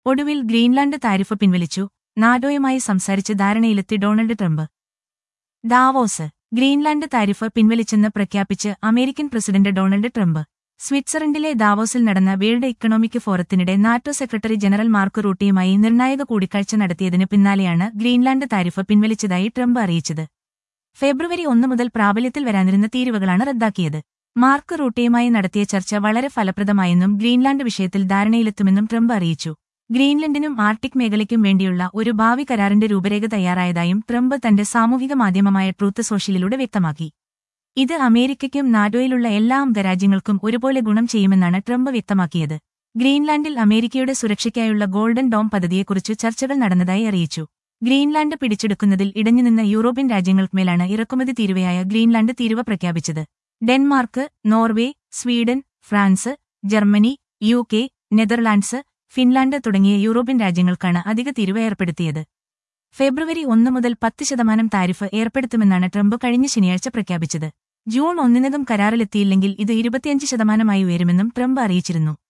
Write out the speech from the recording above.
ഒടുവിൽ Greenland tariff പിൻവലിച്ചു നാറ്റോയുമായി സംസാരിച്ച് ധാരണയിലെത്തി Donald Trump Davos Greenland tariff പിൻവലിച്ചെന്ന് പ്രഖ്യാപിച്ച് അമേരിക്കൻ പ്രസിഡന്റ് ഡൊണാൾഡ് ട്രംപ് സ്വിറ്റ്സർലൻഡിലെ ദാവോസിൽ നടന്ന വേൾഡ് ഇക്കണോമിക് ഫോറത്തിനിടെ നാറ്റോ സെക്രട്ടറി ജനറൽ മാർക്ക് റൂട്ടിയുമായി നിർണായക കൂടിക്കാഴ്ച നടത്തിയതിന് പിന്നാലെയാണ് ഗ്രീൻലാൻഡ് താരിഫ് പിൻവലിച്ചതായി ട്രംപ് അറിയിച്ചത് ഫെബ്രുവരി ഒന്ന് മുതൽ പ്രാബല്യത്തിൽ വരാനിരുന്ന തീരുവകളാണ് റദ്ദാക്കിയത് മാർക്ക് റൂട്ടിയുമായി നടത്തിയ ചർച്ച വളരെ ഫലപ്രദമായെന്നും ഗ്രീൻലാൻഡ് വിഷയത്തിൽ ധാരണയിലെത്തുമെന്നും ട്രംപ് അറിയിച്ചു ഗ്രീൻലൻഡിനും ആർട്ടിക് മേഖലയ്ക്കും വേണ്ടിയുള്ള ഒരു ഭാവി കരാറിന്റെ രൂപരേഖ തയ്യാറായതായും ട്രംപ് തന്റെ സാമൂഹിക മാധ്യമമായ ട്രൂത്ത് സോഷ്യലിലൂടെ വ്യക്തമാക്കി ഇത് അമേരിക്കയ്ക്കും നാറ്റോയിലുള്ള എല്ലാ അംഗരാജ്യങ്ങൾക്കും ഒരുപോലെ ഗുണം ചെയ്യുമെന്നാണ് ട്രംപ് വ്യക്തമാക്കിയത് ഗ്രീൻലാൻഡിൽ അമേരിക്കയുടെ സുരക്ഷയ്ക്കായുള്ള ഗോൾഡൻ ഡോം പദ്ധതിയെക്കുറിച്ച് ചർച്ചകൾ നടന്നതായി അറിയിച്ചു ഗ്രീൻലാൻഡ് പിടിച്ചെടുക്കുന്നതിൽ ഇടഞ്ഞുനിന്ന യൂറോപ്യൻ രാജ്യങ്ങൾക്കുമേലാണ് ഇറക്കുമതി തീരുവയായ ഗ്രീൻലാൻഡ് തീരുവ പ്രഖ്യാപിച്ചത് Denmark Norway Sweden France Germany U K Netherlands Finland തുടങ്ങിയ യൂറോപ്യൻ രാജ്യങ്ങൾക്കാണ് അധിക തീരുവ ഏർപ്പെടുത്തിയത് ഫെബ്രുവരി ഒന്ന് മുതൽ പത്ത് ശതമാനം താരിഫ് ഏർപ്പെടുത്തുമെന്നാണ് ട്രംപ് കഴിഞ്ഞ ശനിയാഴ്ച പ്രഖ്യാപിച്ചത് ജൂൺ ഒന്നിനകം കരാറിലെത്തിയില്ലെങ്കിൽ ഇത് ഇരുപത്തിയഞ്ച് ശതമാനമായി ഉയരുമെന്നും ട്രംപ് അറിയിച്ചിരുന്നു